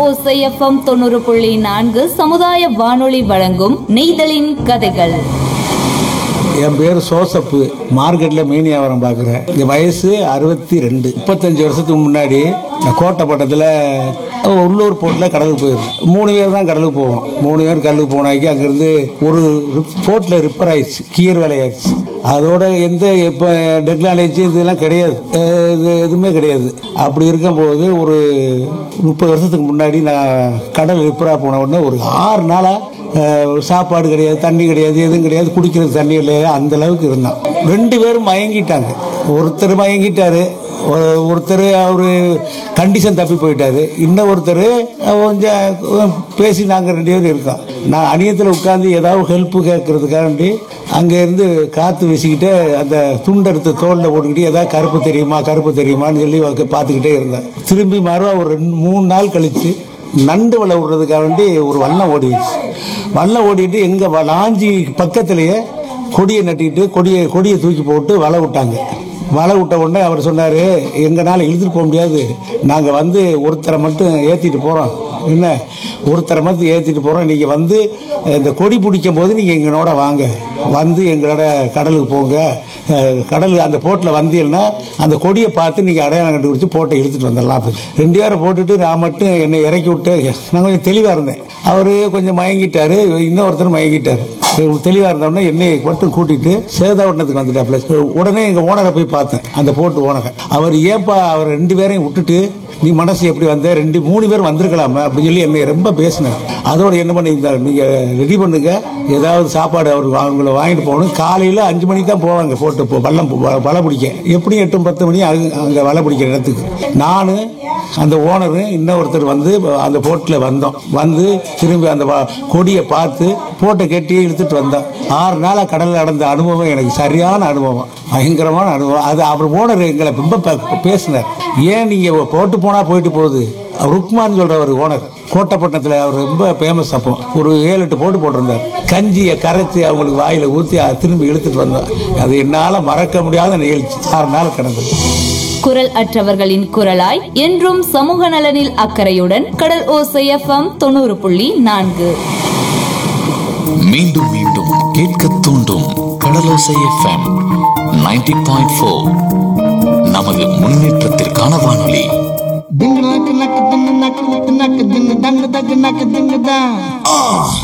ஓசைஎஃப்எம் தொண்ணூறு புள்ளி நான்கு சமுதாய வானொலி வழங்கும் நெய்தலின் கதைகள் என் பேர் சோசப்பு மார்க்கெட்டில் மீன் வியாபாரம் பார்க்குறேன் என் வயசு அறுபத்தி ரெண்டு முப்பத்தஞ்சு வருஷத்துக்கு முன்னாடி நான் கோட்டைப்பட்டத்தில் உள்ளூர் போட்டில் கடலுக்கு போயிருந்தேன் மூணு பேர் தான் கடலுக்கு போவோம் மூணு பேர் கடலுக்கு போனாக்கி அங்கேருந்து ஒரு போட்டில் ரிப்பேர் ஆயிடுச்சு கீர் வேலையாயிடுச்சு அதோட எந்த இப்போ டெக்னாலஜி இதெல்லாம் கிடையாது அஹ் இது எதுவுமே கிடையாது அப்படி இருக்கும்போது ஒரு முப்பது வருஷத்துக்கு முன்னாடி நான் கடல் ரிப்பேராக போன உடனே ஒரு ஆறு நாளாக அஹ் சாப்பாடு கிடையாது தண்ணி கிடையாது எதுவும் கிடையாது குடிக்கிறது தண்ணி இல்லையா அந்த அளவுக்கு இருந்தான் ரெண்டு பேரும் மயங்கிட்டாங்க ஒருத்தர் மயங்கிட்டாரு ஒரு- ஒருத்தர் அவர் கண்டிஷன் தப்பி போயிட்டாரு இன்னும் ஒருத்தர் கொஞ்சம் பேசி நாங்கள் ரெண்டு பேரும் இருக்கோம் நான் அணியத்தில் உட்காந்து ஏதாவது ஹெல்ப்பு கேட்கறதுக்காண்டி அங்கேருந்து காற்று வீசிக்கிட்டு அந்த துண்டெடுத்து தோலில் போட்டுக்கிட்டு ஏதாவது கருப்பு தெரியுமா கருப்பு தெரியுமான்னு சொல்லி உக்க- பார்த்துக்கிட்டே இருந்தேன் திரும்பி மறுவா ஒரு ரெண்டு மூணு நாள் கழித்து நண்டு வலை விடுறதுக்காக வேண்டி ஒரு வல்லம் ஓடிடுச்சு வல்லம் ஓடிட்டு எங்கள் லாஞ்சி பக்கத்துலேயே கொடியை நட்டிட்டு கொடியை கொடியை தூக்கி போட்டு வலை விட்டாங்க வலை விட்ட உடனே அவர் சொன்னார் எங்களால் இழுத்துட்டு போக முடியாது நாங்கள் வந்து ஒருத்தரை மட்டும் ஏற்றிட்டு போகிறோம் என்ன ஒருத்தரை மட்டும் ஏற்றிட்டு போகிறோம் நீங்கள் வந்து இந்த கொடி பிடிக்கும் போது நீங்கள் எங்களோட வாங்க வந்து எங்களோட கடலுக்கு போங்க அஹ், கடல் அந்த போட்டில் வந்தீங்கன்னா அந்த கொடியை பார்த்து நீங்கள் அடையாளம் கண்டுபிடிச்சு போட்டை இழுத்துட்டு வந்துடலாம் அப்படி. ரெண்டு பேரை போட்டுட்டு நான் மட்டும் என்னை இறக்கி விட்டு நான் கொஞ்சம் தெளிவாக இருந்தேன் அவர் கொஞ்சம் மயங்கிட்டாரு இன்னொருத்தர் மயங்கிட்டார் தெளிவாக இருந்தோடனே என்னை மட்டும் கூட்டிட்டு சேதாவட்டத்துக்கு வந்துட்டாப்ல உடனே எங்கள் ஓனரை போய் பார்த்தேன் அந்த போட்டு ஓனரை அவர் ஏப்பா அவர் ரெண்டு பேரையும் விட்டுட்டு நீ மனசு எப்படி வந்த ரெண்டு மூணு பேர் வந்திருக்கலாமே அப்படின்னு சொல்லி என்னை ரொம்ப பேசினார் அதோட என்ன பண்ணியிருந்தார் நீங்கள் ரெடி பண்ணுங்க ஏதாவது சாப்பாடு அவர் அவங்கள வாங்கிட்டு போகணும் காலையில் அஞ்சு மணிக்கு தான் போவாங்க போட்டு போ வல்லம் போ- வலை பிடிக்க எப்படியும் எட்டு பத்து மணி அங்க அங்கே வலை பிடிக்கிற இடத்துக்கு நான் அந்த ஓனரு இன்னொருத்தர் வந்து அந்த போட்டில் வந்தோம் வந்து திரும்பி அந்த வ- கொடியை பார்த்து போட்டை கட்டி இழுத்துட்டு வந்தோம் ஆறு நாளாக கடலில் நடந்த அனுபவம் எனக்கு சரியான அனுபவம் பயங்கரமான அனுபவம் அது அவர் ஓனர் எங்களை ரொம்ப பே- பேசினார் ஏன் நீங்கள் போட்டு போனால் போயிட்டு போகுது ருக்மான் சொல்ற ஒரு ஓனர் கோட்டைப்பட்டினத்தில் அவர் ரொம்ப ஃபேமஸ் அப்போ ஒரு ஏழு எட்டு போட்டு போட்டிருந்தார் கஞ்சியை கரைச்சி அவங்களுக்கு வாயில் ஊற்றி திரும்பி இழுத்துட்டு வந்தோம் அது என்னால் மறக்க முடியாத நிகழ்ச்சி ஆறு நாள் கிடந்தது குரல் அற்றவர்களின் குரலாய் என்றும் சமூக நலனில் அக்கறையுடன் கடல் ஓசைஎஃப்எம் தொண்ணூறு புள்ளி நான்கு மீண்டும் மீண்டும் கேட்க தூண்டும் கடலோசை எஃப்எம் 90.4 பாயிண்ட் நமது முன்னேற்றத்திற்கான வானொலி Ding like a knock a ding knock a knock a ding dang dang knock a ding dang.